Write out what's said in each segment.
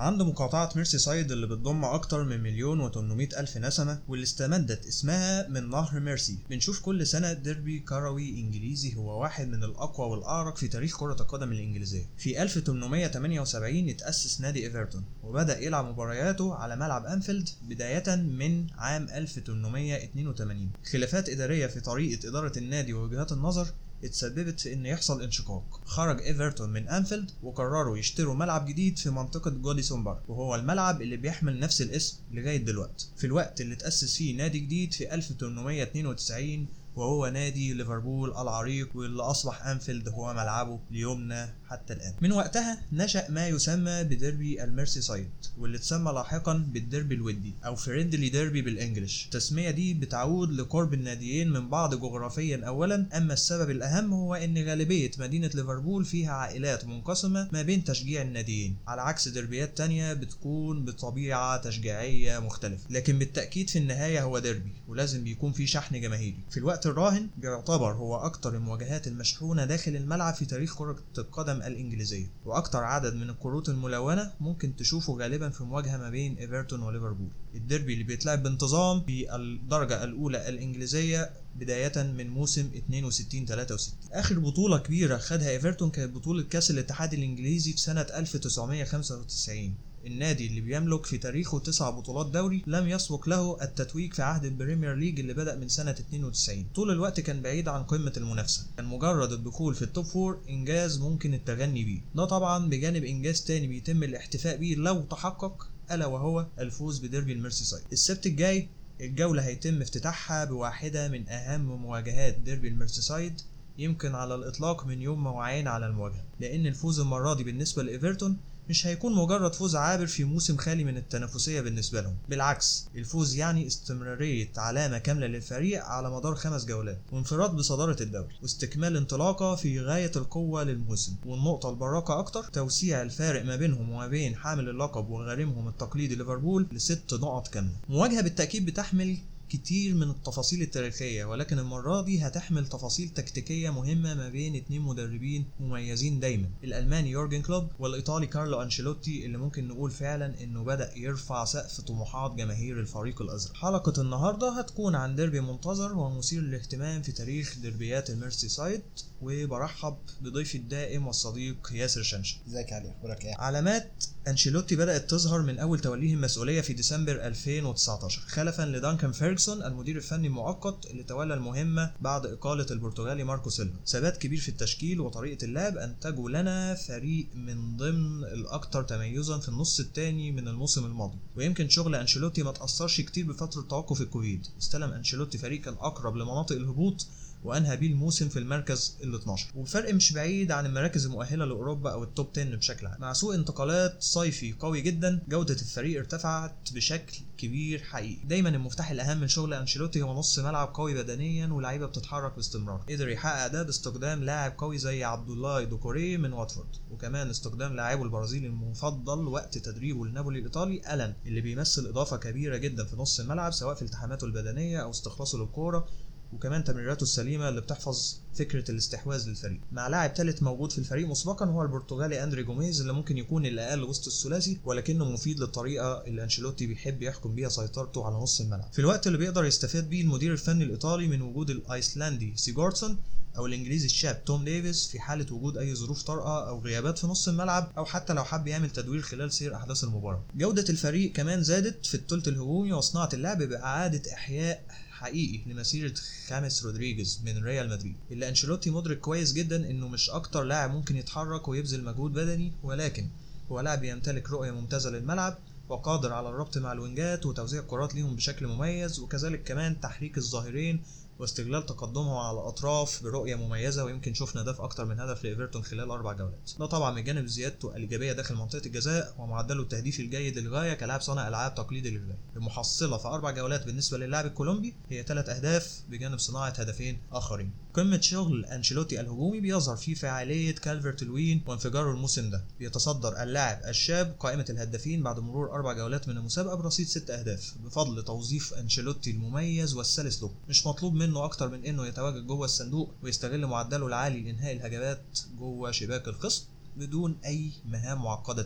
عنده مقاطعة ميرسي سايد اللي بتضم أكتر من مليون و800 ألف نسمة واللي استمدت اسمها من نهر ميرسي بنشوف كل سنة ديربي كروي إنجليزي هو واحد من الأقوى والأعرق في تاريخ كرة القدم الإنجليزية في 1878 اتأسس نادي إيفرتون وبدأ يلعب مبارياته على ملعب أنفيلد بداية من عام 1882 خلافات إدارية في طريقة إدارة النادي ووجهات النظر اتسببت في ان يحصل انشقاق خرج ايفرتون من انفيلد وقرروا يشتروا ملعب جديد في منطقة جوديسون بارك وهو الملعب اللي بيحمل نفس الاسم لغاية دلوقتي في الوقت اللي تأسس فيه نادي جديد في 1892 وهو نادي ليفربول العريق واللي أصبح أنفيلد هو ملعبه ليومنا حتى الآن من وقتها نشأ ما يسمى بديربي الميرسي سايد واللي اتسمى لاحقا بالديربي الودي أو فريندلي ديربي بالإنجلش التسمية دي بتعود لقرب الناديين من بعض جغرافيا أولا أما السبب الأهم هو أن غالبية مدينة ليفربول فيها عائلات منقسمة ما بين تشجيع الناديين على عكس ديربيات تانية بتكون بطبيعة تشجيعية مختلفة لكن بالتأكيد في النهاية هو ديربي ولازم بيكون في شحن جماهيري في الوقت الراهن بيعتبر هو أكتر المواجهات المشحونة داخل الملعب في تاريخ كرة القدم الإنجليزية وأكتر عدد من الكروت الملونة ممكن تشوفه غالبا في مواجهة ما بين إيفرتون وليفربول الديربي اللي بيتلعب بانتظام في الدرجة الأولى الإنجليزية بداية من موسم 62 63 آخر بطولة كبيرة خدها إيفرتون كانت بطولة كأس الاتحاد الإنجليزي في سنة 1995 النادي اللي بيملك في تاريخه تسع بطولات دوري لم يسبق له التتويج في عهد البريمير ليج اللي بدأ من سنة 92 طول الوقت كان بعيد عن قمة المنافسة كان مجرد الدخول في التوب فور إنجاز ممكن التغني بيه ده طبعا بجانب إنجاز تاني بيتم الاحتفاء بيه لو تحقق ألا وهو الفوز بديربي الميرسي سايد السبت الجاي الجولة هيتم افتتاحها بواحدة من أهم مواجهات ديربي الميرسيسايد يمكن على الإطلاق من يوم ما وعينا على المواجهة لأن الفوز المرة دي بالنسبة لإيفرتون مش هيكون مجرد فوز عابر في موسم خالي من التنافسية بالنسبة لهم بالعكس الفوز يعني استمرارية علامة كاملة للفريق على مدار خمس جولات وانفراد بصدارة الدوري واستكمال انطلاقة في غاية القوة للموسم والنقطة البراقة أكتر توسيع الفارق ما بينهم وما بين حامل اللقب وغارمهم التقليدي ليفربول لست نقط كاملة مواجهة بالتأكيد بتحمل كتير من التفاصيل التاريخية ولكن المرة دي هتحمل تفاصيل تكتيكية مهمة ما بين اتنين مدربين مميزين دايما الألماني يورجن كلوب والإيطالي كارلو أنشيلوتي اللي ممكن نقول فعلا إنه بدأ يرفع سقف طموحات جماهير الفريق الأزرق حلقة النهاردة هتكون عن ديربي منتظر ومثير للاهتمام في تاريخ ديربيات الميرسي سايد وبرحب بضيفي الدائم والصديق ياسر شنشن ازيك يا علي اخبارك ايه علامات أنشيلوتي بدأت تظهر من أول توليه المسؤولية في ديسمبر 2019 خلفا لدانكان فيرجسون المدير الفني المؤقت اللي تولى المهمة بعد إقالة البرتغالي ماركو سيلفا ثبات كبير في التشكيل وطريقة اللعب أنتجوا لنا فريق من ضمن الأكثر تميزا في النص الثاني من الموسم الماضي ويمكن شغل أنشيلوتي ما تأثرش كتير بفترة توقف الكوفيد استلم أنشيلوتي فريق كان أقرب لمناطق الهبوط وانهى بيه الموسم في المركز ال 12 والفرق مش بعيد عن المراكز المؤهله لاوروبا او التوب 10 بشكل عام مع سوق انتقالات صيفي قوي جدا جوده الفريق ارتفعت بشكل كبير حقيقي دايما المفتاح الاهم لشغل انشيلوتي هو نص ملعب قوي بدنيا ولاعيبه بتتحرك باستمرار قدر يحقق ده باستخدام لاعب قوي زي عبد الله دوكوري من واتفورد وكمان استخدام لاعبه البرازيلي المفضل وقت تدريبه لنابولي الايطالي الان اللي بيمثل اضافه كبيره جدا في نص الملعب سواء في التحاماته البدنيه او استخلاصه للكوره وكمان تمريراته السليمه اللي بتحفظ فكره الاستحواذ للفريق مع لاعب ثالث موجود في الفريق مسبقا هو البرتغالي اندري جوميز اللي ممكن يكون الاقل وسط الثلاثي ولكنه مفيد للطريقه اللي انشيلوتي بيحب يحكم بيها سيطرته على نص الملعب في الوقت اللي بيقدر يستفاد بيه المدير الفني الايطالي من وجود الايسلندي سيجورتسون او الانجليزي الشاب توم ديفيس في حاله وجود اي ظروف طارئه او غيابات في نص الملعب او حتى لو حب يعمل تدوير خلال سير احداث المباراه جوده الفريق كمان زادت في الثلث الهجومي وصناعه اللعب باعاده احياء حقيقي لمسيرة خامس رودريجيز من ريال مدريد اللي انشيلوتي مدرك كويس جدا انه مش اكتر لاعب ممكن يتحرك ويبذل مجهود بدني ولكن هو لاعب يمتلك رؤية ممتازة للملعب وقادر على الربط مع الوينجات وتوزيع الكرات ليهم بشكل مميز وكذلك كمان تحريك الظاهرين واستغلال تقدمهم على الاطراف برؤيه مميزه ويمكن شفنا ده في اكتر من هدف لايفرتون خلال اربع جولات ده طبعا من جانب زيادته الايجابيه داخل منطقه الجزاء ومعدله التهديفي الجيد للغايه كلاعب صانع العاب تقليدي للغايه المحصله في اربع جولات بالنسبه للاعب الكولومبي هي ثلاث اهداف بجانب صناعه هدفين اخرين قمة شغل أنشيلوتي الهجومي بيظهر فيه فعالية كالفرت لوين وانفجاره الموسم ده بيتصدر اللاعب الشاب قائمة الهدافين بعد مرور أربع جولات من المسابقة برصيد ست أهداف بفضل توظيف أنشيلوتي المميز والسلس له مش مطلوب منه أكتر من إنه يتواجد جوه الصندوق ويستغل معدله العالي لإنهاء الهجمات جوه شباك الخصم بدون أي مهام معقدة تانية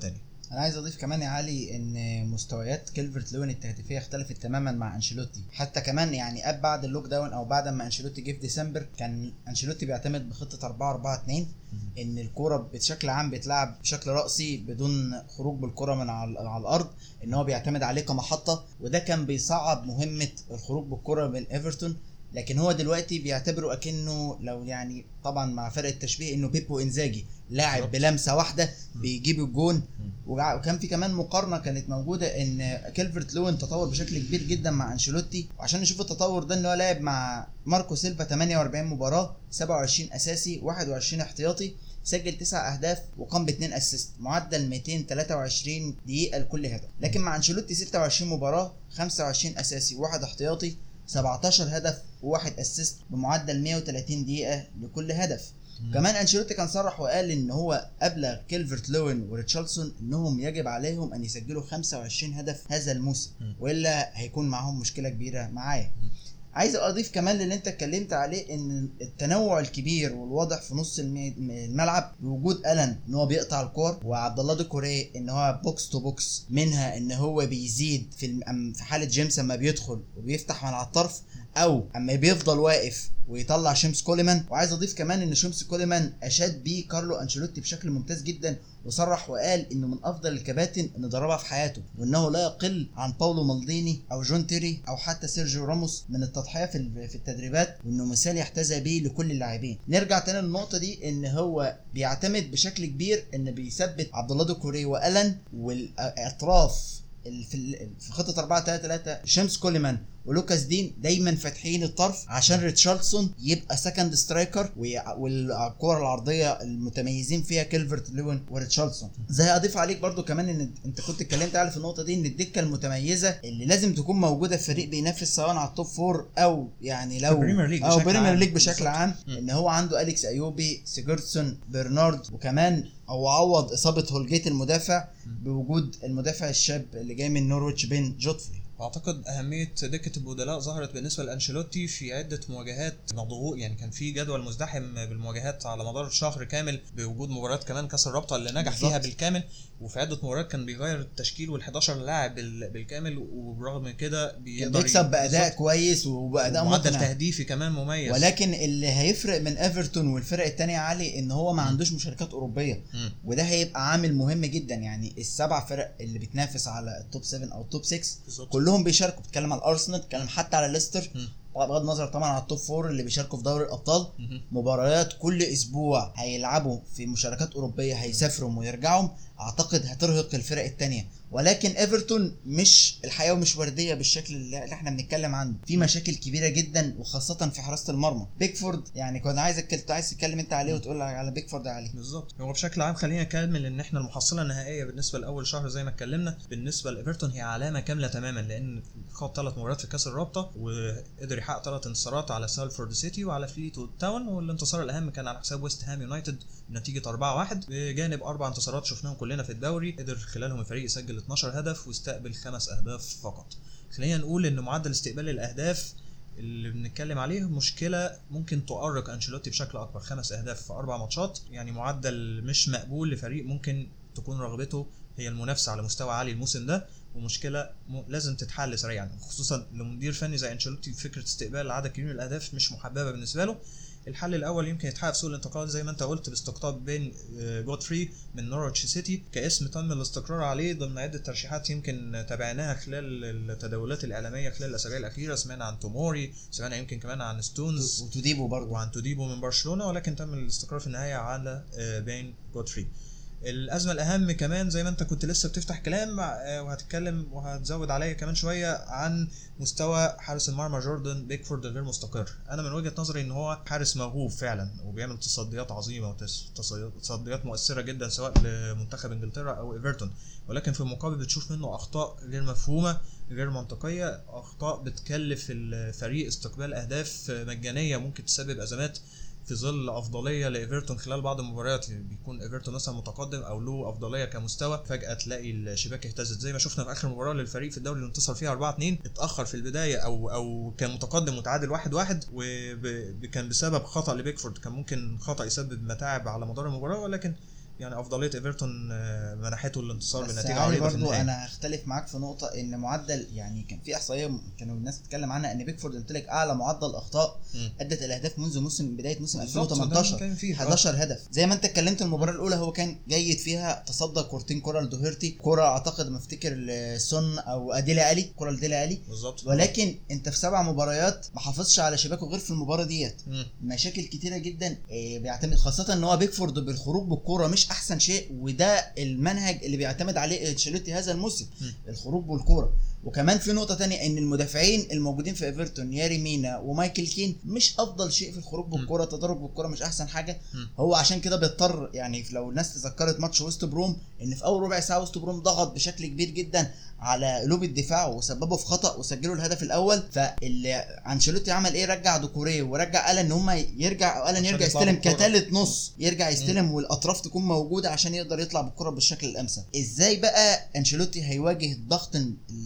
انا عايز اضيف كمان يا علي ان مستويات كيلفرت لوين التهديفيه اختلفت تماما مع انشيلوتي حتى كمان يعني اب بعد اللوك داون او بعد ما انشيلوتي جه في ديسمبر كان انشيلوتي بيعتمد بخطه 4 4 2 ان الكوره بشكل عام بيتلعب بشكل راسي بدون خروج بالكره من على على الارض ان هو بيعتمد عليه كمحطه وده كان بيصعب مهمه الخروج بالكره من ايفرتون لكن هو دلوقتي بيعتبره اكنه لو يعني طبعا مع فرق التشبيه انه بيبو انزاجي لاعب بالظبط. بلمسه واحده مم. بيجيب الجون مم. وجع- وكان في كمان مقارنه كانت موجوده ان كيلفرت لوين تطور بشكل كبير جدا مع انشيلوتي وعشان نشوف التطور ده ان هو لعب مع ماركو سيلفا 48 مباراه 27 اساسي 21 احتياطي سجل 9 اهداف وقام باثنين اسيست معدل 223 دقيقه لكل هدف لكن مع انشيلوتي 26 مباراه 25 اساسي وواحد احتياطي 17 هدف وواحد اسيست بمعدل 130 دقيقه لكل هدف كمان انشيلوتي كان صرح وقال ان هو ابلغ كيلفرت لوين وريتشاردسون انهم يجب عليهم ان يسجلوا 25 هدف هذا الموسم مم. والا هيكون معاهم مشكله كبيره معايا مم. عايز اضيف كمان للي انت اتكلمت عليه ان التنوع الكبير والواضح في نص المي- الملعب بوجود الن ان هو بيقطع الكور وعبد الله ديكوري ان هو بوكس تو بوكس منها ان هو بيزيد في الم- أم- في حاله جيمس اما بيدخل وبيفتح من على الطرف او اما بيفضل واقف ويطلع شيمس كوليمان وعايز اضيف كمان ان شيمس كوليمان اشاد بيه كارلو انشيلوتي بشكل ممتاز جدا وصرح وقال انه من افضل الكباتن اللي ضربها في حياته وانه لا يقل عن باولو مالديني او جون تيري او حتى سيرجيو راموس من التضحيه في ال- في التدريبات وانه مثال يحتذى به لكل اللاعبين نرجع تاني للنقطه دي ان هو بيعتمد بشكل كبير ان بيثبت عبد الله دوكوري والن والاطراف ال- في ال- في خطه 4 3 3 شيمس كوليمان ولوكاس دين دايما فاتحين الطرف عشان ريتشاردسون يبقى سكند سترايكر والكور العرضيه المتميزين فيها كيلفرت لوين وريتشاردسون زي اضيف عليك برضو كمان ان انت كنت اتكلمت على في النقطه دي ان الدكه المتميزه اللي لازم تكون موجوده في فريق بينافس سواء على التوب فور او يعني لو البريمير ليج او بشكل بريمير عام. ليج بشكل بالظبط. عام مم. ان هو عنده اليكس ايوبي سيجرتسون برنارد وكمان او عوض اصابه هولجيت المدافع بوجود المدافع الشاب اللي جاي من نورويتش بين جوتفري اعتقد اهميه دكه البدلاء ظهرت بالنسبه لانشيلوتي في عده مواجهات مضغوط يعني كان في جدول مزدحم بالمواجهات على مدار شهر كامل بوجود مباريات كمان كاس الرابطه اللي نجح بالظبط. فيها بالكامل وفي عده مباريات كان بيغير التشكيل وال11 لاعب بال- بالكامل وبرغم من كده كان بيقدر بيكسب باداء بالظبط. كويس وباداء معدل مقنع تهديفي كمان مميز ولكن اللي هيفرق من ايفرتون والفرق التانية عالي ان هو ما عندوش مشاركات اوروبيه مم. وده هيبقى عامل مهم جدا يعني السبع فرق اللي بتنافس على التوب 7 او التوب 6 بالظبط كلهم بيشاركوا بتتكلم على الارسنال بتتكلم حتى على ليستر مم. بغض النظر طبعا على التوب 4 اللي بيشاركوا في دوري الابطال مهم. مباريات كل اسبوع هيلعبوا في مشاركات اوروبيه هيسافروا ويرجعوا اعتقد هترهق الفرق التانية ولكن ايفرتون مش الحياه مش ورديه بالشكل اللي اللي احنا بنتكلم عنه في مشاكل كبيره جدا وخاصه في حراسه المرمى بيكفورد يعني كنت عايزك كنت عايز تتكلم انت عليه وتقول على بيكفورد عليه بالظبط هو بشكل عام خلينا نكمل ان احنا المحصله النهائيه بالنسبه لاول شهر زي ما اتكلمنا بالنسبه لايفرتون هي علامه كامله تماما لان خاض ثلاث مباريات في كاس الرابطه وقدر يحقق ثلاث انتصارات على سالفورد سيتي وعلى فليت تاون والانتصار الاهم كان على حساب ويست هام يونايتد بنتيجه 4-1 بجانب اربع انتصارات شفناهم كلنا في الدوري قدر خلالهم الفريق يسجل 12 هدف واستقبل خمس اهداف فقط خلينا نقول ان معدل استقبال الاهداف اللي بنتكلم عليه مشكله ممكن تؤرق انشيلوتي بشكل اكبر خمس اهداف في اربع ماتشات يعني معدل مش مقبول لفريق ممكن تكون رغبته هي المنافسه على مستوى عالي الموسم ده ومشكله م... لازم تتحل سريعا خصوصا لمدير فني زي انشيلوتي فكره استقبال عدد كبير من الاهداف مش محببه بالنسبه له الحل الاول يمكن يتحقق في سوق الانتقال زي ما انت قلت باستقطاب بين آه، جودفري من نورويتش سيتي كاسم تم الاستقرار عليه ضمن عده ترشيحات يمكن تابعناها خلال التداولات الاعلاميه خلال الاسابيع الاخيره سمعنا عن توموري سمعنا يمكن كمان عن ستونز وتديبو برضه وعن توديبو من برشلونه ولكن تم الاستقرار في النهايه على آه، بين جودفري الازمه الاهم كمان زي ما انت كنت لسه بتفتح كلام آه، وهتتكلم وهتزود عليا كمان شويه عن مستوى حارس المرمى جوردن بيكفورد الغير مستقر انا من وجهه نظري ان هو حارس موهوب فعلا وبيعمل تصديات عظيمه وتصديات مؤثره جدا سواء لمنتخب انجلترا او ايفرتون ولكن في المقابل بتشوف منه اخطاء غير مفهومه غير منطقيه اخطاء بتكلف الفريق استقبال اهداف مجانيه ممكن تسبب ازمات في ظل افضليه لايفرتون خلال بعض المباريات بيكون ايفرتون مثلا متقدم او له افضليه كمستوى فجاه تلاقي الشباك اهتزت زي ما شفنا في اخر مباراه للفريق في الدوري اللي انتصر فيها 4 2 اتاخر في البدايه او او كان متقدم وتعادل 1 1 وكان بسبب خطا لبيكفورد كان ممكن خطا يسبب متاعب على مدار المباراه ولكن يعني افضليه ايفرتون آه، منحته الانتصار بس بنتيجه علي عريضه في برضو النهايه انا هختلف معاك في نقطه ان معدل يعني كان في احصائيه م- كانوا الناس بتتكلم عنها ان بيكفورد يمتلك اعلى معدل اخطاء مم. ادت الى اهداف منذ موسم بدايه موسم بالظبط، ده اللي 2018 بنتكلم فيه. 11 هدف زي ما انت اتكلمت المباراه الاولى هو كان جيد فيها تصدى كورتين كره لدوهيرتي كره اعتقد ما افتكر لسون او اديلا الي كره لديلا الي بالظبط ولكن انت في سبع مباريات ما حافظش على شباكه غير في المباراه ديت مم. مشاكل كتيره جدا آه، بيعتمد خاصه ان هو بيكفورد بالخروج بالكوره مش احسن شيء وده المنهج اللي بيعتمد عليه انشيلوتي هذا الموسم مم. الخروج بالكوره وكمان في نقطه تانية ان المدافعين الموجودين في ايفرتون ياري مينا ومايكل كين مش افضل شيء في الخروج بالكوره التدرج بالكوره مش احسن حاجه مم. هو عشان كده بيضطر يعني لو الناس تذكرت ماتش ويست بروم ان في اول ربع ساعه ويست بروم ضغط بشكل كبير جدا على قلوب الدفاع وسببه في خطا وسجلوا الهدف الاول فاللي انشيلوتي عمل ايه رجع دوكوريه ورجع الان ان هم يرجع الان عشان يرجع يطلعوا يستلم بالكرة. كتالت نص يرجع يستلم والاطراف تكون موجوده عشان يقدر يطلع بالكره بالشكل الامثل ازاي بقى انشيلوتي هيواجه الضغط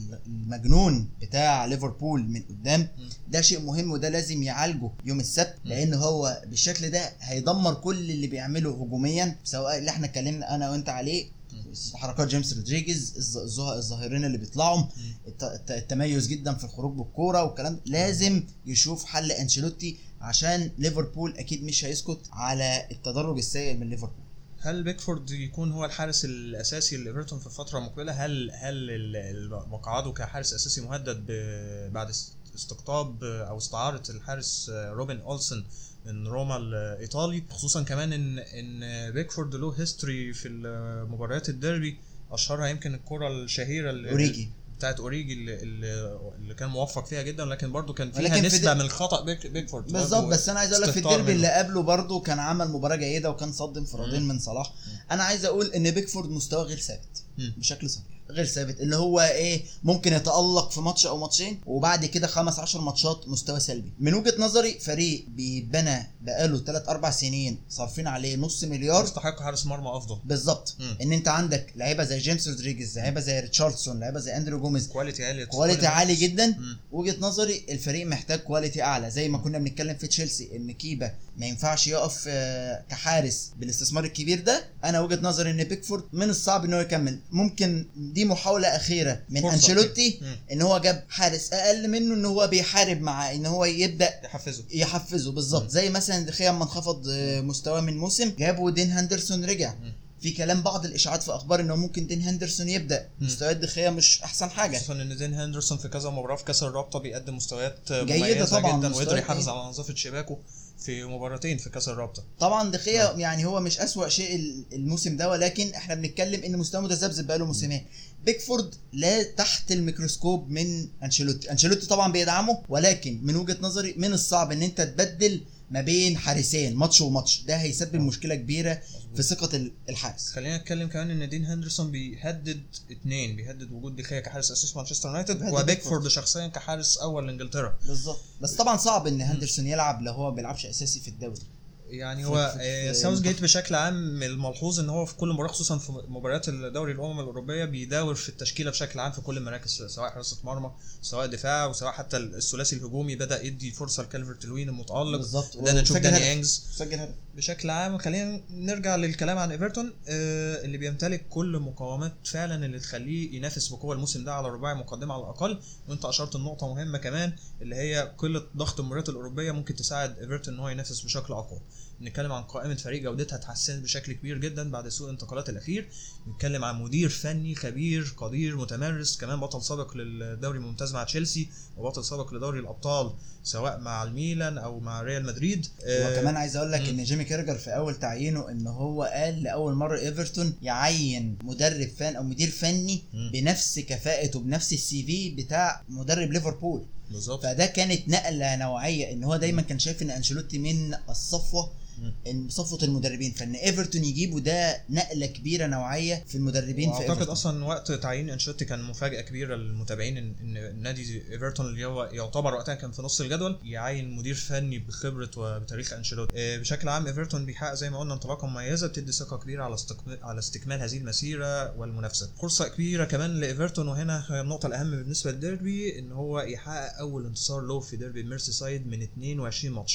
المجنون بتاع ليفربول من قدام ده شيء مهم وده لازم يعالجه يوم السبت لان هو بالشكل ده هيدمر كل اللي بيعمله هجوميا سواء اللي احنا اتكلمنا انا وانت عليه حركات جيمس رودريجيز الظ- الظه- الظاهرين اللي بيطلعوا الت- الت- التميز جدا في الخروج بالكوره والكلام ده لازم يشوف حل انشيلوتي عشان ليفربول اكيد مش هيسكت على التدرج السيء من ليفربول هل بيكفورد يكون هو الحارس الاساسي لايفرتون في الفتره المقبله هل هل ال- ال- مقعده كحارس اساسي مهدد ب- بعد است- استقطاب او استعاره الحارس روبن اولسن من روما الايطالي خصوصا كمان ان ان بيكفورد له هيستوري في مباريات الديربي اشهرها يمكن الكره الشهيره اللي اوريجي بتاعت اوريجي اللي, اللي اللي كان موفق فيها جدا لكن برضو كان فيها ولكن في نسبه دي- من الخطا بيك بيكفورد بالظبط برضو بس انا عايز اقول لك في استهتار الديربي منه. اللي قبله برضه كان عمل مباراه جيده وكان صد انفرادين من صلاح انا عايز اقول ان بيكفورد مستواه غير ثابت مم. بشكل صريح غير ثابت اللي هو ايه ممكن يتالق في ماتش او ماتشين وبعد كده خمس عشر ماتشات مستوى سلبي من وجهه نظري فريق بيتبنى بقاله 3 4 سنين صارفين عليه نص مليار يستحق حارس مرمى افضل بالظبط مم. ان انت عندك لعيبه زي جيمس رودريجيز لعيبه زي ريتشاردسون لعيبه زي اندرو جوميز كواليتي عالي كواليتي عالي جدا مم. وجهه نظري الفريق محتاج كواليتي اعلى زي ما كنا بنتكلم في تشيلسي ان كيبا ما ينفعش يقف آه، كحارس بالاستثمار الكبير ده انا وجهه نظري ان بيكفورد من الصعب ان هو يكمل ممكن دي محاوله اخيره من فرصة. انشيلوتي مم. ان هو جاب حارس اقل منه ان هو بيحارب مع ان هو يبدا يحفزه يحفزه بالظبط مم. زي مثلا دخيا لما انخفض آه، مستواه من موسم جابوا دين هندرسون رجع مم. في كلام بعض الاشاعات في اخبار انه ممكن دين هندرسون يبدا مم. مستويات دخيا مش احسن حاجه خصوصا ان دين هندرسون في كذا مباراه في كاس الرابطه بيقدم مستويات جيدة مميزه طبعاً، جدا وقدر مستويات يحافظ إيه؟ على نظافه شباكه في مباراتين في كاس الرابطه طبعا دخيا يعني هو مش أسوأ شيء ال- الموسم ده ولكن احنا بنتكلم ان مستواه متذبذب بقاله موسمين بيكفورد لا تحت الميكروسكوب من انشيلوتي انشيلوتي طبعا بيدعمه ولكن من وجهة نظري من الصعب ان انت تبدل ما بين حارسين ماتش وماتش ده هيسبب مشكلة كبيرة في ثقة ال- الحارس خلينا نتكلم كمان ان دين هندرسون بيهدد اتنين بيهدد وجود دخيا كحارس اساسي مانشستر يونايتد بيهدد وبيكفورد شخصيا كحارس اول لانجلترا بالظبط بس طبعا صعب ان هندرسون يلعب لو هو ما بيلعبش اساسي في الدوري يعني في- هو في- آه، في ساوث جيت المنتخب. بشكل عام الملحوظ ان هو في كل مباراه خصوصا في مباريات الدوري الامم الاوروبيه بيداور في التشكيله بشكل عام في كل المراكز سواء حراسه مرمى سواء دفاع وسواء حتى الثلاثي الهجومي بدا يدي فرصه لكالفرت لوين المتالق بالظبط بدانا نشوف وسجل داني هدف. انجز سجل هدف بشكل عام خلينا نرجع للكلام عن ايفرتون آه، اللي بيمتلك كل مقومات فعلا اللي تخليه ينافس بقوه الموسم ده على رباعي مقدمه على الاقل وانت اشرت النقطه مهمه كمان اللي هي قله ضغط المباريات الاوروبيه ممكن تساعد ايفرتون ان هو ينافس بشكل اقوى بنتكلم عن قائمه فريق جودتها اتحسنت بشكل كبير جدا بعد سوء الانتقالات الاخير بنتكلم عن مدير فني خبير قدير متمرس كمان بطل سابق للدوري الممتاز مع تشيلسي وبطل سابق لدوري الابطال سواء مع الميلان او مع ريال مدريد آه، وكمان عايز اقول لك مم. ان جيمي كيرجر في اول تعيينه ان هو قال لاول مره ايفرتون يعين مدرب فن او مدير فني مم. بنفس كفاءته بنفس السي في بتاع مدرب ليفربول بالظبط فده كانت نقله نوعيه ان هو دايما كان شايف ان انشيلوتي من الصفوه مم. ان صفوه المدربين فان ايفرتون يجيبه ده نقله كبيره نوعيه في المدربين في واعتقد ايفرتون اصلا وقت تعيين انشيلوتي كان مفاجاه كبيره للمتابعين ان إن نادي ايفرتون اللي هو يعتبر وقتها كان في نص الجدول يعين مدير فني بخبره وبتاريخ انشيلوتي آه، بشكل عام ايفرتون بيحقق زي ما قلنا انطلاقه مميزه بتدي ثقه كبيره على استكمال على استكمال هذه المسيره والمنافسه فرصه كبيره كمان لايفرتون وهنا هي النقطه الاهم بالنسبه للديربي ان هو يحقق اول انتصار له في ديربي ميرسي سايد من 22 ماتش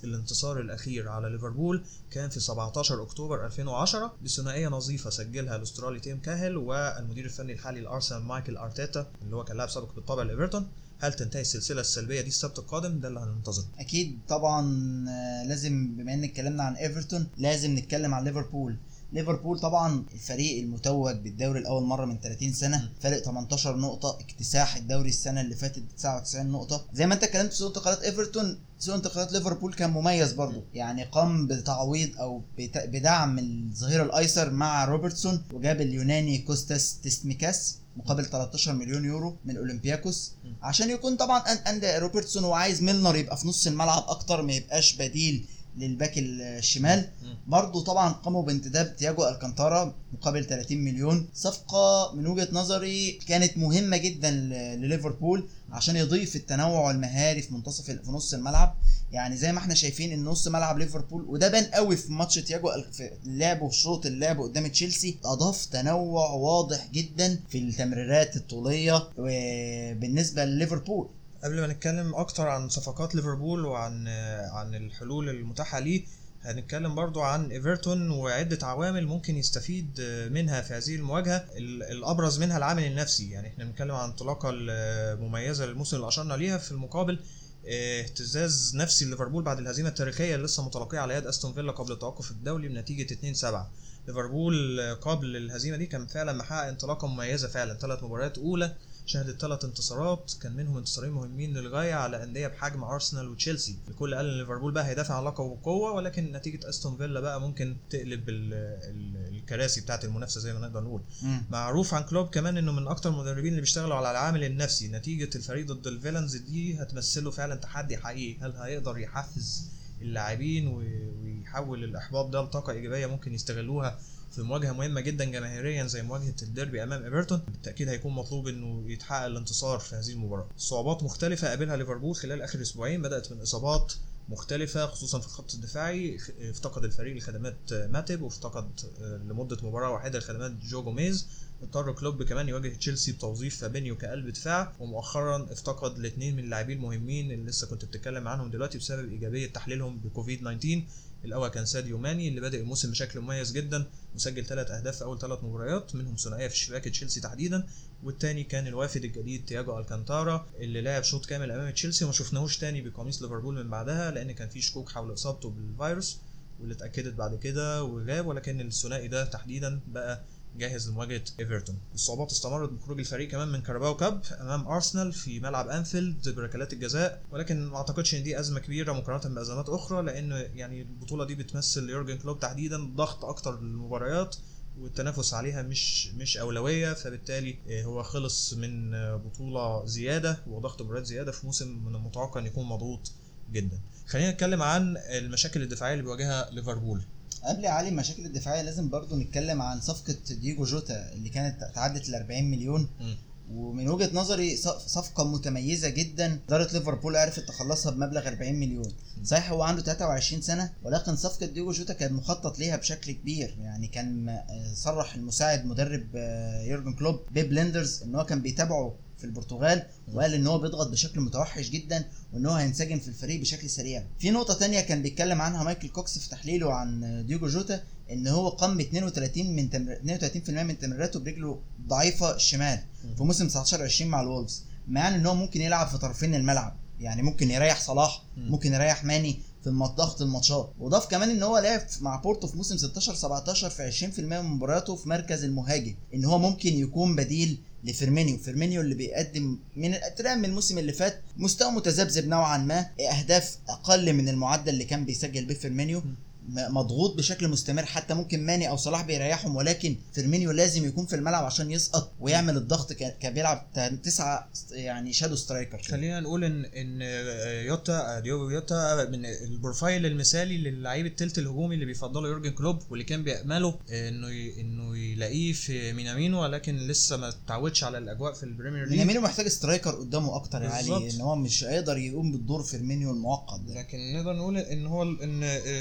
الانتصار الأخير على ليفربول كان في 17 أكتوبر 2010 بثنائية نظيفة سجلها الأسترالي تيم كاهل والمدير الفني الحالي لأرسنال مايكل أرتيتا اللي هو كان لاعب سابق بالطبع لإيفرتون هل تنتهي السلسلة السلبية دي السبت القادم ده اللي هننتظره اكيد طبعا آه، لازم بما ان اتكلمنا عن ايفرتون لازم نتكلم عن ليفربول ليفربول طبعا الفريق المتوج بالدوري الاول مره من 30 سنه فارق 18 نقطه اكتساح الدوري السنه اللي فاتت 99 نقطه زي ما انت اتكلمت في سوق انتقالات ايفرتون سوق انتقالات ليفربول كان مميز برضه يعني قام بتعويض او بت- بدعم الظهير الايسر مع روبرتسون وجاب اليوناني كوستاس تستميكاس مقابل 13 مليون يورو من اولمبياكوس عشان يكون طبعا أن- اند روبرتسون وعايز ميلنر يبقى في نص الملعب اكتر ما يبقاش بديل للباك الشمال مم. برضو طبعا قاموا بانتداب تياجو الكانتارا مقابل 30 مليون صفقة من وجهة نظري كانت مهمة جدا ل- لليفربول عشان يضيف التنوع المهاري في منتصف ال- في نص الملعب يعني زي ما احنا شايفين ان نص ملعب ليفربول وده بان قوي في ماتش تياجو ال- في لعبه في شوط اللعب قدام تشيلسي اضاف تنوع واضح جدا في التمريرات الطولية وبالنسبة لليفربول قبل ما نتكلم اكتر عن صفقات ليفربول وعن عن الحلول المتاحه ليه هنتكلم برضو عن ايفرتون وعدة عوامل ممكن يستفيد منها في هذه المواجهة ال- الأبرز منها العامل النفسي يعني احنا بنتكلم عن انطلاقة المميزة للموسم اللي أشرنا ليها في المقابل اه، اهتزاز نفسي ليفربول بعد الهزيمة التاريخية اللي لسه متلقية على يد أستون فيلا قبل التوقف الدولي بنتيجة 2-7 ليفربول قبل الهزيمة دي كان فعلا محقق انطلاقة مميزة فعلا ثلاث مباريات أولى شهدت ثلاث انتصارات كان منهم انتصارين مهمين للغايه على انديه بحجم ارسنال وتشيلسي الكل قال ان ليفربول بقى هيدافع عن لقبه بقوه ولكن نتيجه استون فيلا بقى ممكن تقلب ال- ال- الكراسي بتاعه المنافسه زي ما نقدر نقول مم. معروف عن كلوب كمان انه من اكتر المدربين اللي بيشتغلوا على العامل النفسي نتيجه الفريق ضد الفيلنز دي هتمثله فعلا تحدي حقيقي هل هيقدر يحفز اللاعبين و- ويحول الاحباط ده لطاقه ايجابيه ممكن يستغلوها في مواجهه مهمه جدا جماهيريا زي مواجهه الديربي امام ايفرتون بالتاكيد هيكون مطلوب انه يتحقق الانتصار في هذه المباراه صعوبات مختلفه قابلها ليفربول خلال اخر اسبوعين بدات من اصابات مختلفة خصوصا في الخط الدفاعي افتقد الفريق لخدمات ماتب وافتقد لمدة مباراة واحدة لخدمات جو جوميز اضطر كلوب كمان يواجه تشيلسي بتوظيف فابينيو كقلب دفاع ومؤخرا افتقد الاثنين من اللاعبين المهمين اللي لسه كنت بتتكلم عنهم دلوقتي بسبب ايجابيه تحليلهم بكوفيد 19 الاول كان ساديو ماني اللي بادئ الموسم بشكل مميز جدا وسجل ثلاث اهداف في اول ثلاث مباريات منهم ثنائيه في شباك تشيلسي تحديدا والتاني كان الوافد الجديد تياجو الكانتارا اللي لعب شوط كامل امام تشيلسي وما شفناهوش تاني بقميص ليفربول من بعدها لان كان في شكوك حول اصابته بالفيروس واللي اتاكدت بعد كده وغاب ولكن الثنائي ده تحديدا بقى جاهز لمواجهه ايفرتون الصعوبات استمرت بخروج الفريق كمان من كاراباو كاب امام ارسنال في ملعب انفيلد بركلات الجزاء ولكن ما اعتقدش ان دي ازمه كبيره مقارنه بازمات اخرى لان يعني البطوله دي بتمثل يورجن كلوب تحديدا ضغط اكتر للمباريات والتنافس عليها مش مش اولويه فبالتالي هو خلص من بطوله زياده وضغط مباريات زياده في موسم من المتوقع ان يكون مضغوط جدا خلينا نتكلم عن المشاكل الدفاعيه اللي بيواجهها ليفربول قبل علي المشاكل الدفاعيه لازم برضو نتكلم عن صفقه دييجو جوتا اللي كانت تعدت ال 40 مليون م. ومن وجهه نظري صف- صفقه متميزه جدا اداره ليفربول عرفت تخلصها بمبلغ 40 مليون صحيح هو عنده 23 سنه ولكن صفقه دييجو جوتا كان مخطط ليها بشكل كبير يعني كان آه، صرح المساعد مدرب آه، يورجن كلوب بيب ليندرز ان هو كان بيتابعه في البرتغال وقال ان هو بيضغط بشكل متوحش جدا وان هو هينسجم في الفريق بشكل سريع في نقطه تانية كان بيتكلم عنها مايكل كوكس في تحليله عن دييجو جوتا ان هو قام ب 32 من تمر... 32% من تمريراته برجله ضعيفه الشمال في موسم 19 20 مع الولفز معنى ان هو ممكن يلعب في طرفين الملعب يعني ممكن يريح صلاح مم. ممكن يريح ماني في الم- ضغط الماتشات وضاف كمان ان هو لعب مع بورتو في موسم 16 17 في 20% من مبارياته في مركز المهاجم ان هو ممكن يكون بديل لفيرمينيو فيرمينيو اللي بيقدم من الاترام من الموسم اللي فات مستوى متذبذب نوعا ما اهداف اقل من المعدل اللي كان بيسجل بيه فيرمينيو م. م- مضغوط بشكل مستمر حتى ممكن ماني او صلاح بيريحهم ولكن فيرمينيو لازم يكون في الملعب عشان يسقط ويعمل الضغط ك- كبيلعب تا- تسعه يعني شادو سترايكر كده. خلينا نقول ان ان يوتا ديوجو يوتا من البروفايل المثالي للعيب التلت الهجومي اللي بيفضله يورجن كلوب واللي كان بيأمله انه ي- انه يلاقيه في مينامينو ولكن لسه ما اتعودش على الاجواء في البريمير ليج مينامينو محتاج سترايكر قدامه اكتر يا علي بالظبط. ان هو مش هيقدر يقوم بالدور فيرمينيو المعقد ده لكن نقدر نقول ان هو ان جوتا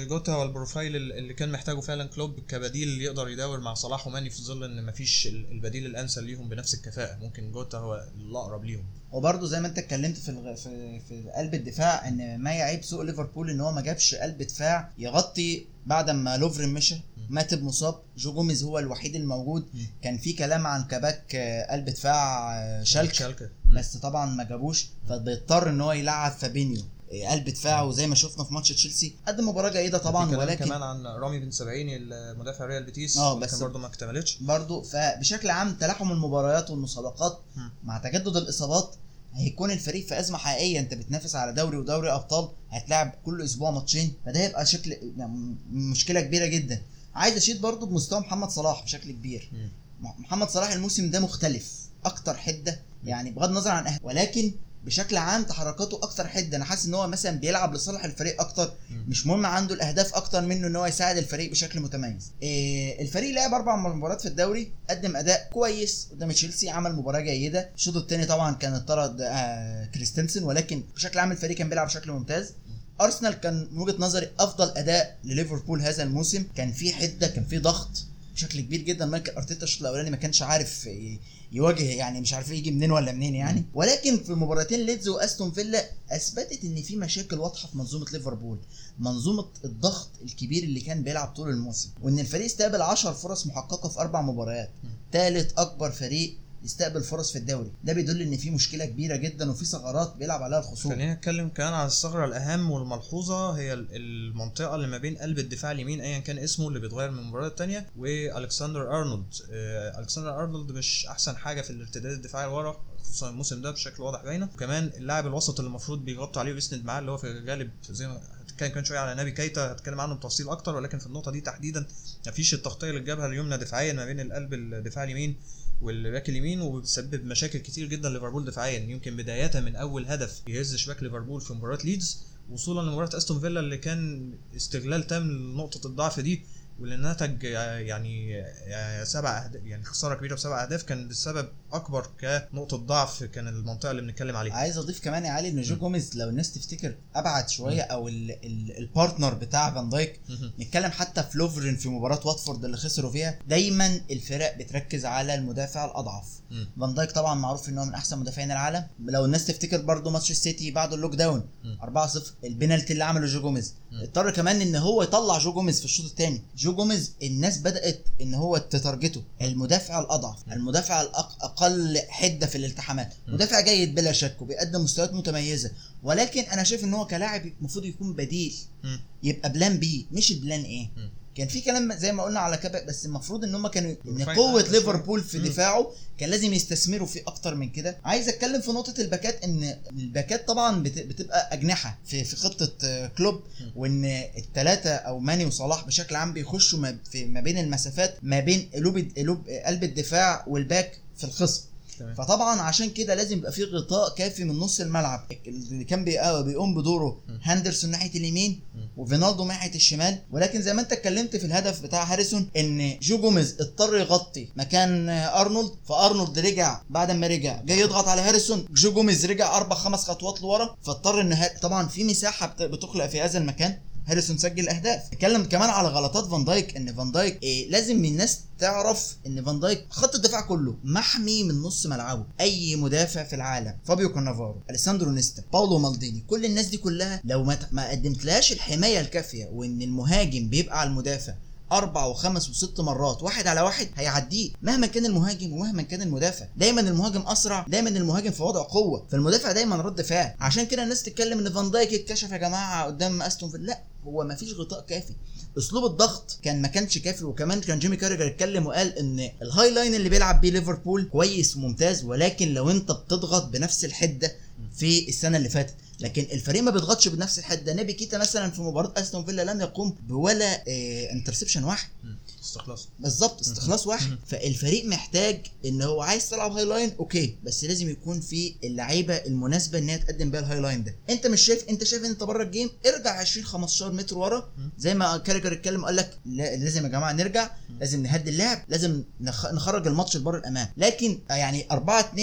البروفايل اللي كان محتاجه فعلا كلوب كبديل يقدر يداور مع صلاح وماني في ظل ان مفيش البديل الامثل ليهم بنفس الكفاءه ممكن جوتا هو الاقرب ليهم وبرده زي ما انت اتكلمت في الغ... في في قلب الدفاع ان ما يعيب سوء ليفربول ان هو ما جابش قلب دفاع يغطي بعد ما لوفرين مشى ماتب مصاب جو جوميز هو الوحيد الموجود كان في كلام عن كباك آه، قلب دفاع آه، شالكه شالكه بس طبعا ما جابوش فبيضطر ان هو يلعب فابينيو آه، قلب دفاع وزي ما شفنا في ماتش تشيلسي قدم مباراه جيده طبعا في كلام ولكن كمان عن رامي بن سبعيني المدافع ريال بيتيس اه، ولكن بس- برضه ما اكتملتش برضو فبشكل عام تلاحم المباريات والمسابقات مم. مع تجدد الاصابات هيكون الفريق في ازمه حقيقيه انت بتنافس على دوري ودوري ابطال هتلعب كل اسبوع ماتشين فده هيبقى شكل يعني مشكله كبيره جدا عايز اشيد برضو بمستوى محمد صلاح بشكل كبير مم. محمد صلاح الموسم ده مختلف اكتر حده يعني بغض النظر عن أهل ولكن بشكل عام تحركاته اكتر حده انا حاسس ان هو مثلا بيلعب لصالح الفريق اكتر مم. مش مهم عنده الاهداف اكتر منه ان هو يساعد الفريق بشكل متميز إيه الفريق لعب اربع مباريات في الدوري قدم اداء كويس قدام تشيلسي عمل مباراه جيده الشوط الثاني طبعا كان طرد آه كريستنسن ولكن بشكل عام الفريق كان بيلعب بشكل ممتاز ارسنال كان من وجهه نظري افضل اداء لليفربول هذا الموسم كان في حده كان في ضغط بشكل كبير جدا مايكل ارتيتا الشوط الاولاني ما كانش عارف ي- يواجه يعني مش عارف يجي منين ولا منين يعني ولكن في مباراتين ليدز واستون فيلا اثبتت ان في مشاكل واضحه في منظومه ليفربول منظومه الضغط الكبير اللي كان بيلعب طول الموسم وان الفريق استقبل 10 فرص محققه في اربع مباريات ثالث اكبر فريق يستقبل فرص في الدوري ده بيدل ان في مشكله كبيره جدا وفي ثغرات بيلعب عليها الخصوم خلينا نتكلم كمان عن الثغره الاهم والملحوظه هي ال- المنطقه اللي ما بين قلب الدفاع اليمين ايا كان اسمه اللي بيتغير من مباراه تانية والكسندر ارنولد آه، الكسندر ارنولد مش احسن حاجه في الارتداد الدفاعي لورا خصوصا الموسم ده بشكل واضح باينه وكمان اللاعب الوسط اللي المفروض بيغطي عليه ويسند معاه اللي هو في الغالب زي ما هتتكلم كمان شويه على نبي كيتا هتكلم عنه بتفصيل اكتر ولكن في النقطه دي تحديدا مفيش التغطيه اللي جابها اليمنى دفاعيا ما بين القلب الدفاع اليمين والباك اليمين وبتسبب مشاكل كتير جدا ليفربول دفاعيا يمكن بدايه من اول هدف يهز شباك ليفربول في مباراه ليدز وصولا لمباراه استون فيلا اللي كان استغلال تام لنقطه الضعف دي واللي نتج يعني سبع أهداف يعني خساره كبيره بسبع اهداف كان السبب اكبر كنقطه ضعف كان المنطقه اللي بنتكلم عليها عايز اضيف كمان يا علي ان جو مم. جوميز لو الناس تفتكر ابعد شويه او ال ال البارتنر بتاع فان دايك مهم. نتكلم حتى في لوفرين في مباراه واتفورد اللي خسروا فيها دايما الفرق بتركز على المدافع الاضعف مم. فان دايك طبعا معروف ان هو من احسن مدافعين العالم لو الناس تفتكر برضو ماتش السيتي بعد اللوك داون مم. 4-0 البنالتي اللي عمله جو جوميز مم. اضطر كمان ان هو يطلع جو جوميز في الشوط الثاني جو جوميز الناس بدات ان هو تتارجته المدافع الاضعف مم. المدافع الاقل حده في الالتحامات مم. مدافع جيد بلا شك وبيقدم مستويات متميزه ولكن انا شايف ان هو كلاعب المفروض يكون بديل مم. يبقى بلان بي مش البلان ايه مم. كان في كلام زي ما قلنا على كبا بس المفروض ان هم كانوا ان بروفايل قوه أعلى ليفربول في مم. دفاعه كان لازم يستثمروا فيه اكتر من كده عايز اتكلم في نقطه الباكات ان الباكات طبعا بت- بتبقى اجنحه في في خطه آه، كلوب مم. وان الثلاثه او ماني وصلاح بشكل عام بيخشوا ما في ما بين المسافات ما بين قلوب قلوب قلب الدفاع والباك في الخصم تمام. فطبعا عشان كده لازم يبقى في غطاء كافي من نص الملعب اللي كان بيقا- بيقوم بدوره م. هاندرسون ناحيه اليمين م. وفينالدو ناحيه الشمال ولكن زي ما انت اتكلمت في الهدف بتاع هاريسون ان جو جوميز اضطر يغطي مكان آه، ارنولد فارنولد رجع بعد ما رجع جاي يضغط على هاريسون جو جوميز رجع اربع خمس خطوات لورا فاضطر ان ها- طبعا في مساحه بت- بتخلق في هذا المكان هاريسون سجل اهداف اتكلم كمان على غلطات فان دايك ان فان دايك إيه لازم الناس تعرف ان فان دايك خط الدفاع كله محمي من نص ملعبه اي مدافع في العالم فابيو كانافارو اليساندرو نيستا باولو مالديني كل الناس دي كلها لو ما ما قدمتلهاش الحمايه الكافيه وان المهاجم بيبقى على المدافع اربع وخمس وست مرات واحد على واحد هيعديه مهما كان المهاجم ومهما كان المدافع دايما المهاجم اسرع دايما المهاجم في وضع قوه فالمدافع دايما رد فعل عشان كده الناس تتكلم ان فان دايك اتكشف يا جماعه قدام استون فيلا لا هو ما فيش غطاء كافي اسلوب الضغط كان ما كانش كافي وكمان كان جيمي كارجر اتكلم وقال ان الهاي لاين اللي بيلعب بيه ليفربول كويس وممتاز ولكن لو انت بتضغط بنفس الحده في السنه اللي فاتت لكن الفريق ما بيضغطش بنفس الحده نبي كيتا مثلا في مباراه استون فيلا لم يقوم بولا اه انترسبشن واحد مم. استخلاص بالظبط استخلاص واحد مهم. فالفريق محتاج ان هو عايز تلعب هاي لاين اوكي بس لازم يكون في اللعيبه المناسبه ان هي تقدم بيها الهاي لاين ده انت مش شايف انت شايف ان انت بره الجيم ارجع 20 15 متر ورا مم. زي ما كارجر اتكلم قال لك لا لازم يا جماعه نرجع لازم نهدي اللعب لازم نخ- نخرج الماتش لبره الامام لكن يعني 4 2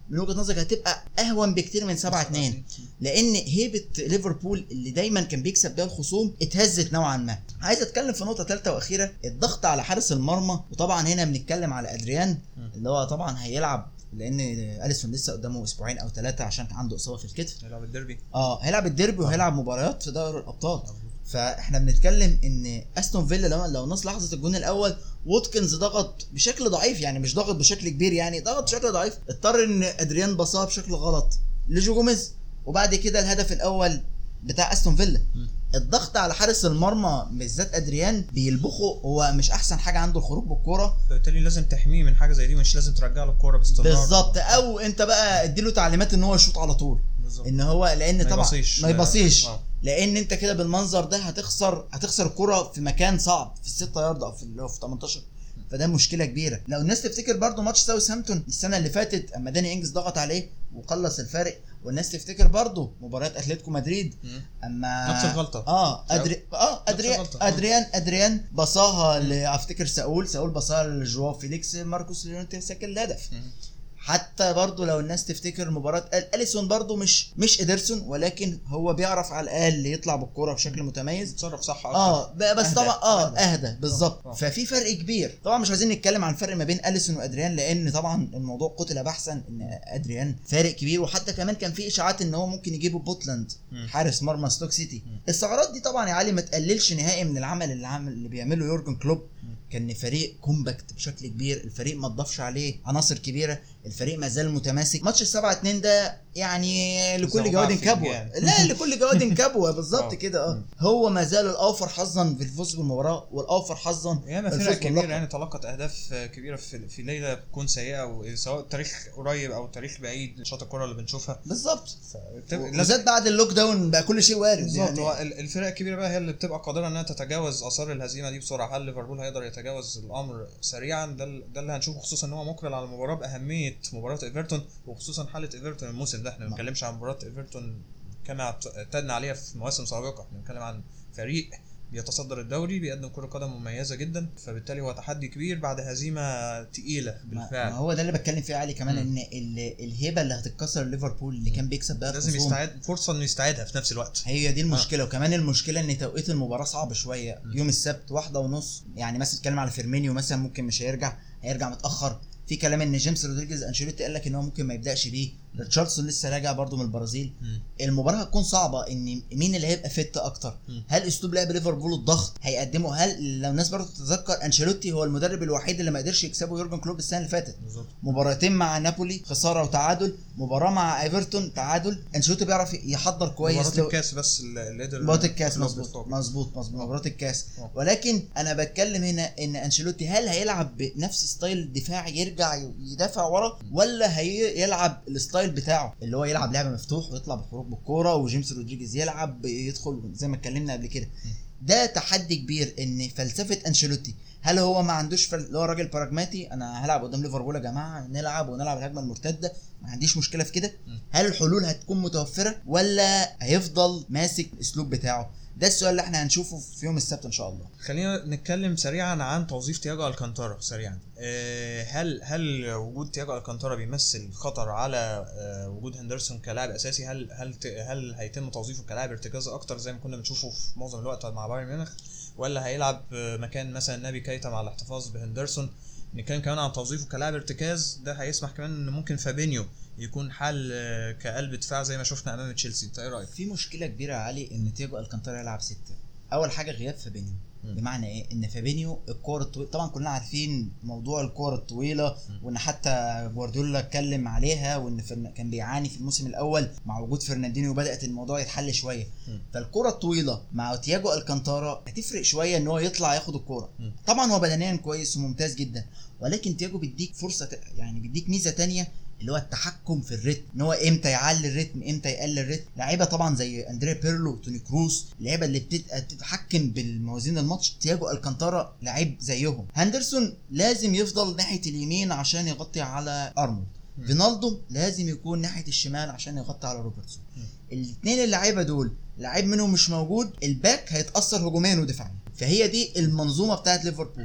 من وجهه نظرك هتبقى اهون بكتير من 7 2 لان هيبه ليفربول اللي دايما كان بيكسب بيها الخصوم اتهزت نوعا ما عايز اتكلم في نقطه ثالثه واخيره الضغط على حارس المرمى وطبعا هنا بنتكلم على ادريان اللي هو طبعا هيلعب لان اليسون لسه قدامه اسبوعين او ثلاثه عشان عنده اصابه في الكتف هيلعب الديربي اه هيلعب الديربي وهيلعب مباريات في دوري الابطال فاحنا بنتكلم ان استون فيلا لو لو الناس لاحظت الجون الاول ووتكنز ضغط بشكل ضعيف يعني مش ضغط بشكل كبير يعني ضغط بشكل ضعيف اضطر ان ادريان بصاها بشكل غلط لجو جوميز وبعد كده الهدف الاول بتاع استون فيلا الضغط على حارس المرمى بالذات ادريان بيلبخه هو مش احسن حاجه عنده الخروج بالكوره فبالتالي لازم تحميه من حاجه زي دي مش لازم ترجع له الكوره باستمرار بالظبط او انت بقى اديله تعليمات ان هو يشوط على طول بالظبط ان هو لان ما طبعا يبصيش. ما يبصيش آه. لان انت كده بالمنظر ده هتخسر هتخسر الكرة في مكان صعب في الستة يارد او في اللي هو في 18 فده مشكله كبيره لو الناس تفتكر برضو ماتش ساوثهامبتون السنه اللي فاتت اما داني انجز ضغط عليه وقلص الفارق والناس تفتكر برضو مباراه اتلتيكو مدريد مم. اما نفس الغلطة. اه أدري... اه ادريان الغلطة. ادريان ادريان بصاها ل- افتكر ساول ساول بصاها لجواو فيليكس ماركوس ليونتي سجل الهدف مم. حتى برضو لو الناس تفتكر مباراة ال- اليسون برضو مش مش ادرسون ولكن هو بيعرف على الاقل يطلع بالكرة بشكل متميز تصرف صح اكتر اه ب- بس أهدى. طبعا اه أهدى. اهدى بالظبط آه. ففي فرق كبير طبعا مش عايزين نتكلم عن الفرق ما بين اليسون وادريان لان طبعا الموضوع قتل بحثا ان ادريان فارق كبير وحتى كمان كان في اشاعات ان هو ممكن يجيبوا بوتلاند مم. حارس مرمى ستوك سيتي مم. الثغرات دي طبعا يا علي ما تقللش نهائي من العمل اللي عمل اللي بيعمله يورجن كلوب كان فريق كومباكت بشكل كبير الفريق ما تضافش عليه عناصر كبيره الفريق ما زال متماسك ماتش السبعة اتنين ده يعني لكل زوبعة جواد في كبوه الجان. لا لكل جواد كبوه بالظبط آه. كده اه مم. هو ما زال الاوفر حظا في الفوز بالمباراه والاوفر حظا ياما الفوز فرق كبيرة باللقب. يعني تلقت أهداف كبيرة في في ليلة بتكون سيئة وسواء تاريخ قريب أو تاريخ بعيد شاط الكرة اللي بنشوفها بالظبط فبت- لازم بالذات بعد اللوك داون بقى كل شيء وارد بالظبط يعني هو ال- الفرق الكبيرة بقى هي اللي بتبقى قادرة إنها تتجاوز آثار الهزيمة دي بسرعة هل ليفربول هيقدر يتجاوز الأمر سريعا ده ال- ده اللي هنشوفه خصوصا إن هو مقبل على المباراة بأهمية مباراة إيفرتون وخصوصا حالة إيفرتون الموسم ده إحنا ما نعم. بنتكلمش عن مباراة إيفرتون كما اعت- اعتدنا عليها في مواسم سابقة احنا بنتكلم عن فريق بيتصدر الدوري بيقدم كرة قدم مميزة جدا فبالتالي هو تحدي كبير بعد هزيمة تقيلة ما بالفعل ما هو ده اللي بتكلم فيه علي كمان مم. ان ال- الهيبه اللي هتتكسر ليفربول اللي كان بيكسب بيها لازم الخصوم يستعد فرصة انه يستعيدها في نفس الوقت هي دي المشكله وكمان المشكله ان توقيت المباراه صعب شويه م. يوم السبت واحدة ونص يعني مثلا تتكلم على فيرمينيو مثلا ممكن مش هيرجع هيرجع متاخر في كلام ان جيمس رودريجيز انشيلوتي قال لك ان هو ممكن ما يبداش بيه ريتشاردسون لسه راجع برضه من البرازيل مم. المباراه هتكون صعبه ان مين اللي هيبقى فت اكتر م. هل اسلوب لعب ليفربول الضغط هيقدمه هل لو الناس برضه تتذكر انشيلوتي هو المدرب الوحيد اللي ما قدرش يكسبه يورجن كلوب السنه اللي فاتت بالظبط مباراتين مع نابولي خساره وتعادل مباراه مع ايفرتون تعادل انشيلوتي بيعرف يحضر كويس مباراة لو- الكاس بس اللي قدر مباراة الكاس كلوب مظبوط يخطب. مظبوط مظبوط مباراة الكاس آه. ولكن انا بتكلم هنا ان انشيلوتي هل هيلعب بنفس ستايل دفاعي يرجع يدافع ورا ولا هيلعب الستايل بتاعه اللي هو يلعب لعبه مفتوح ويطلع بالخروج بالكوره وجيمس رودريجيز يلعب يدخل زي ما اتكلمنا قبل كده ده تحدي كبير ان فلسفه انشيلوتي هل هو ما عندوش فل... اللي هو راجل براجماتي انا هلعب قدام ليفربول يا جماعه نلعب ونلعب الهجمه المرتده ما عنديش مشكله في كده م. هل الحلول هتكون متوفره ولا هيفضل ماسك الاسلوب بتاعه ده السؤال اللي احنا هنشوفه في يوم السبت ان شاء الله خلينا نتكلم سريعا عن توظيف تياجو الكانتارا سريعا آه، هل هل وجود تياجو الكانتارا بيمثل خطر على آه، وجود هندرسون كلاعب اساسي هل هل ت- هل هيتم توظيفه كلاعب ارتكازي اكتر زي ما كنا بنشوفه في معظم الوقت مع بايرن ميونخ ولا هيلعب آه، مكان مثلا نبي كايتا مع الاحتفاظ بهندرسون نتكلم كمان عن توظيفه كلاعب ارتكاز ده هيسمح كمان ان ممكن فابينيو يكون حل آه، كقلب دفاع زي ما شفنا امام تشيلسي انت ايه رايك؟ في مشكله كبيره يا علي ان تياجو الكانتارا يلعب سته اول حاجه غياب فابينيو مم. بمعنى ايه ان فابينيو الكور الطويله طبعا كلنا عارفين موضوع الكور الطويله مم. وان حتى جوارديولا اتكلم عليها وان فرن- كان بيعاني في الموسم الاول مع وجود فرناندينيو بدات الموضوع يتحل شويه مم. فالكره الطويله مع تياجو الكانتارا هتفرق شويه ان هو يطلع ياخد الكوره مم. طبعا هو بدنيا كويس وممتاز جدا ولكن تياجو بيديك فرصه ت- يعني بيديك ميزه تانية اللي هو التحكم في الريتم ان هو امتى يعلي الريتم امتى يقلل الريتم لعيبه طبعا زي اندريا بيرلو توني كروس اللعيبه اللي بتت- بتتحكم بالموازين الماتش تياجو الكانتارا لعيب زيهم هندرسون لازم يفضل ناحيه اليمين عشان يغطي على ارمو مم. فينالدو لازم يكون ناحيه الشمال عشان يغطي على روبرتسون مم. الاثنين اللعيبه دول لعيب منهم مش موجود الباك هيتاثر هجوميا ودفاعيا فهي دي المنظومه بتاعت ليفربول مم.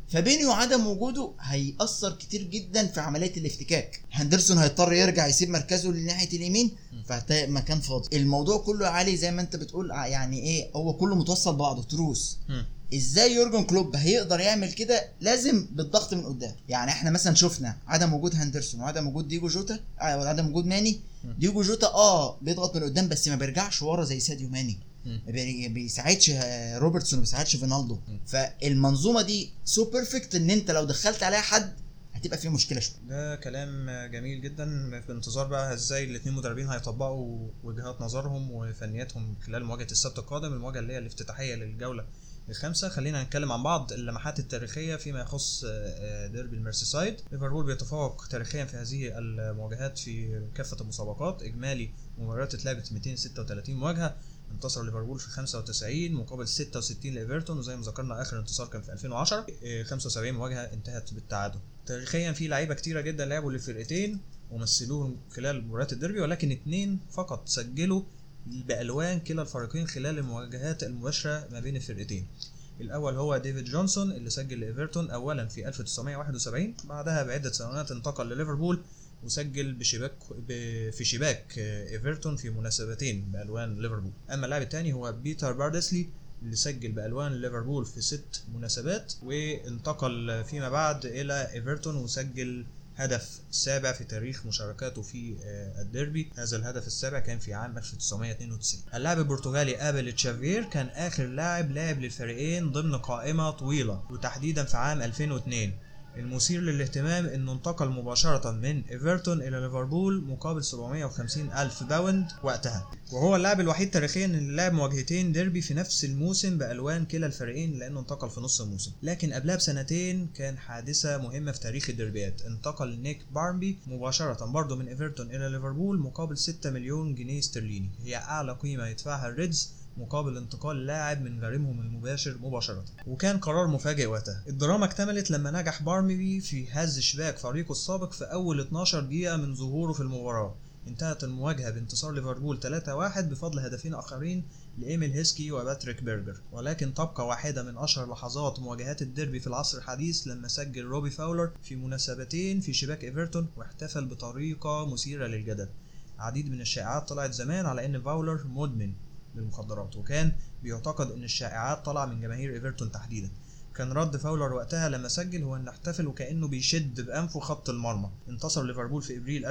فابينيو عدم وجوده هيأثر كتير جدا في عمليه الافتكاك هندرسون هيضطر يرجع يسيب مركزه لناحيه اليمين فهتلاقي مكان فاضي الموضوع كله عالي زي ما انت بتقول ع- يعني ايه هو كله متوصل ببعضه تروس مم. ازاي يورجن كلوب هيقدر يعمل كده لازم بالضغط من قدام يعني احنا مثلا شفنا عدم وجود هندرسون وعدم وجود ديجو جوتا آه، وعدم وجود ماني مم. ديجو جوتا اه بيضغط من قدام بس ما بيرجعش ورا زي ساديو ماني مم. ما بي- بيساعدش آه، روبرتسون ما بيساعدش فينالدو مم. فالمنظومه دي سو بيرفكت ان انت لو دخلت عليها حد هتبقى فيه مشكله شويه ده كلام جميل جدا في انتظار بقى ازاي الاثنين مدربين هيطبقوا وجهات نظرهم وفنياتهم خلال مواجهه السبت القادم المواجهه اللي هي الافتتاحيه للجوله الخامسه خلينا نتكلم عن بعض اللمحات التاريخيه فيما يخص آه، ديربي الميرسيسايد ليفربول بيتفوق تاريخيا في هذه المواجهات في كافه المسابقات اجمالي مباريات اتلعبت 236 مواجهه انتصر ليفربول في 95 مقابل 66 لايفرتون وزي ما ذكرنا اخر انتصار كان في 2010 آه، 75 مواجهه انتهت بالتعادل تاريخيا في لعيبه كتيره جدا لعبوا للفرقتين ومثلوهم خلال مباريات الديربي ولكن اتنين فقط سجلوا بألوان كلا الفريقين خلال المواجهات المباشرة ما بين الفرقتين الأول هو ديفيد جونسون اللي سجل لإيفرتون أولا في 1971 بعدها بعدة سنوات انتقل لليفربول وسجل بشباك ب- في شباك آه، ايفرتون في مناسبتين بالوان ليفربول اما اللاعب الثاني هو بيتر باردسلي اللي سجل بالوان ليفربول في ست مناسبات وانتقل فيما بعد الى ايفرتون وسجل هدف السابع في تاريخ مشاركاته في آه، الديربي هذا الهدف السابع كان في عام 1992 اللاعب البرتغالي ابل تشافير كان اخر لاعب لعب للفريقين ضمن قائمة طويلة وتحديدا في عام 2002 المثير للاهتمام انه انتقل مباشرة من ايفرتون الى ليفربول مقابل 750 الف باوند وقتها وهو اللاعب الوحيد تاريخيا اللي لعب مواجهتين ديربي في نفس الموسم بالوان كلا الفريقين لانه انتقل في نص الموسم لكن قبلها بسنتين كان حادثة مهمة في تاريخ الديربيات انتقل نيك بارمبي مباشرة برضه من ايفرتون الى ليفربول مقابل 6 مليون جنيه استرليني هي اعلى قيمة يدفعها الريدز مقابل انتقال لاعب من غريمهم المباشر مباشرة وكان قرار مفاجئ وقتها الدراما اكتملت لما نجح بارمبي في هز شباك فريقه السابق في أول 12 دقيقة من ظهوره في المباراة انتهت المواجهة بانتصار ليفربول 3-1 بفضل هدفين آخرين لإيميل هيسكي وباتريك بيرجر ولكن تبقى واحدة من أشهر لحظات مواجهات الديربي في العصر الحديث لما سجل روبي فاولر في مناسبتين في شباك إيفرتون واحتفل بطريقة مثيرة للجدل عديد من الشائعات طلعت زمان على ان فاولر مدمن للمخدرات وكان بيعتقد ان الشائعات طالعه من جماهير ايفرتون تحديدا كان رد فاولر وقتها لما سجل هو ان احتفل وكانه بيشد بانفه خط المرمى انتصر ليفربول في ابريل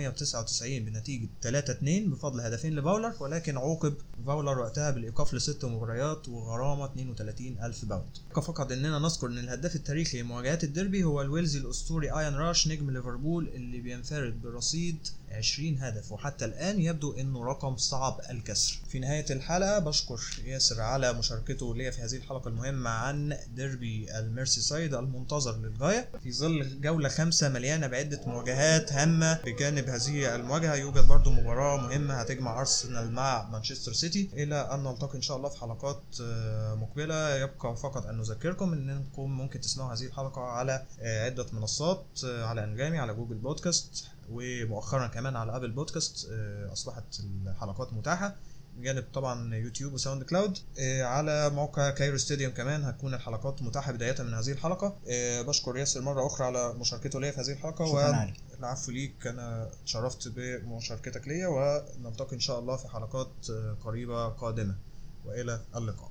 1999 بنتيجه 3-2 بفضل هدفين لفاولر ولكن عوقب فاولر وقتها بالايقاف لست مباريات وغرامه 32 الف باوند فقط اننا نذكر ان الهداف التاريخي لمواجهات الديربي هو الويلزي الاسطوري ايان راش نجم ليفربول اللي بينفرد برصيد 20 هدف وحتى الان يبدو انه رقم صعب الكسر في نهايه الحلقه بشكر ياسر على مشاركته ليا في هذه الحلقه المهمه عن ديربي الميرسي سايد المنتظر للغايه في ظل جوله خمسه مليانه بعده مواجهات هامه بجانب هذه المواجهه يوجد برضو مباراه مهمه هتجمع ارسنال مع مانشستر سيتي الى ان نلتقي ان شاء الله في حلقات آه، مقبله يبقى فقط ان نذكركم انكم ممكن تسمعوا هذه الحلقه على آه، عده منصات آه، على انغامي على جوجل بودكاست ومؤخرا كمان على ابل بودكاست آه، اصبحت الحلقات متاحه بجانب طبعا يوتيوب وساوند كلاود آه، على موقع كايرو ستاديوم كمان هتكون الحلقات متاحه بدايه من هذه الحلقه آه، بشكر ياسر مره اخرى على مشاركته ليا في هذه الحلقه شكرا عليك العفو ليك انا اتشرفت بمشاركتك ليا ونلتقي ان شاء الله في حلقات آه، قريبه قادمه والى اللقاء